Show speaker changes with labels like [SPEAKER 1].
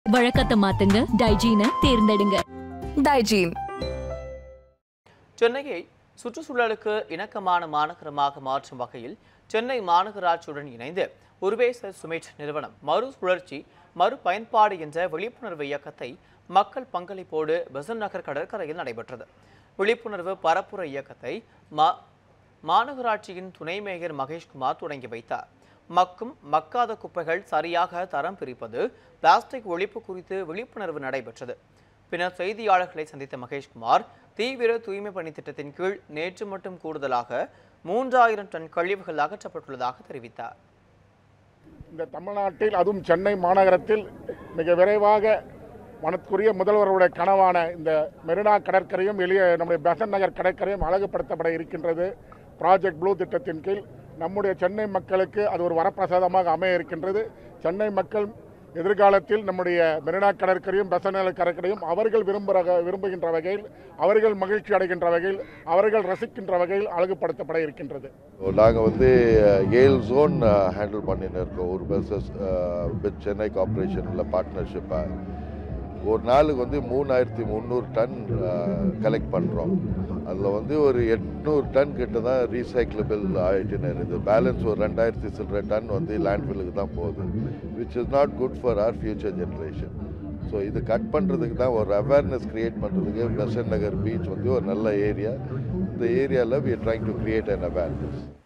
[SPEAKER 1] வழக்கத்தை மாத்துங்க டைஜீனை தேர்ந்தெடுங்க
[SPEAKER 2] டைஜீன்
[SPEAKER 3] சென்னையை சுற்றுச்சூழலுக்கு இணக்கமான மாநகரமாக மாற்றும் வகையில் சென்னை மாநகராட்சியுடன் இணைந்து உருவேச சுமிட் நிறுவனம் மறுசுழற்சி மறுபயன்பாடு என்ற விழிப்புணர்வு இயக்கத்தை மக்கள் பங்களிப்போடு பெசன் நகர் கடற்கரையில் நடைபெற்றது விழிப்புணர்வு பரப்புரை இயக்கத்தை மா மாநகராட்சியின் துணை மேயர் மகேஷ்குமார் தொடங்கி வைத்தார் மக்கும் மக்காத குப்பைகள் சரியாக தரம் பிரிப்பது பிளாஸ்டிக் ஒழிப்பு குறித்து விழிப்புணர்வு நடைபெற்றது பின்னர் செய்தியாளர்களை சந்தித்த மகேஷ்குமார் தீவிர தூய்மை பணி திட்டத்தின் கீழ் நேற்று மட்டும் கூடுதலாக மூன்றாயிரம் டன் கழிவுகள் அகற்றப்பட்டுள்ளதாக தெரிவித்தார்
[SPEAKER 4] இந்த தமிழ்நாட்டில் அதுவும் சென்னை மாநகரத்தில் மிக விரைவாக மனத்துக்குரிய முதல்வருடைய கனவான இந்த மெரினா கடற்கரையும் எளிய நம்முடைய பெசன் நகர் கடற்கரையும் அழகுபடுத்தப்பட இருக்கின்றது ப்ராஜெக்ட் ப்ளூ திட்டத்தின் கீழ் நம்முடைய சென்னை மக்களுக்கு அது ஒரு வரப்பிரசாதமாக அமைய இருக்கின்றது சென்னை மக்கள் எதிர்காலத்தில் நம்முடைய மெரினா கடற்கரையும் பெசன் நகர் கடற்கரையும் அவர்கள் விரும்புகிற விரும்புகின்ற வகையில் அவர்கள் மகிழ்ச்சி அடைகின்ற வகையில் அவர்கள் ரசிக்கின்ற வகையில் அழகுபடுத்தப்பட இருக்கின்றது
[SPEAKER 5] நாங்கள் வந்து ஏழு ஜோன் ஹேண்டில் பண்ணின்னு இருக்கோம் ஒரு பஸ்ஸஸ் வித் சென்னை கார்பரேஷனில் பார்ட்னர்ஷிப்பாக ஒரு நாளுக்கு வந்து மூணாயிரத்தி முந்நூறு டன் கலெக்ட் பண்ணுறோம் அதில் வந்து ஒரு எட்நூறு டன் கிட்ட தான் ரீசைக்கிளபிள் ஆயிட்டுன்னு இருக்குது பேலன்ஸ் ஒரு ரெண்டாயிரத்தி சில்லற டன் வந்து லேண்ட்ஃபில்லுக்கு தான் போகுது which is not good for our future generation so இது கட் பண்ணுறதுக்கு தான் ஒரு அவேர்னஸ் கிரியேட் பண்ணுறதுக்கு பெசன் நகர் பீச் வந்து ஒரு நல்ல ஏரியா இந்த ஏரியாவில் we trying to create an awareness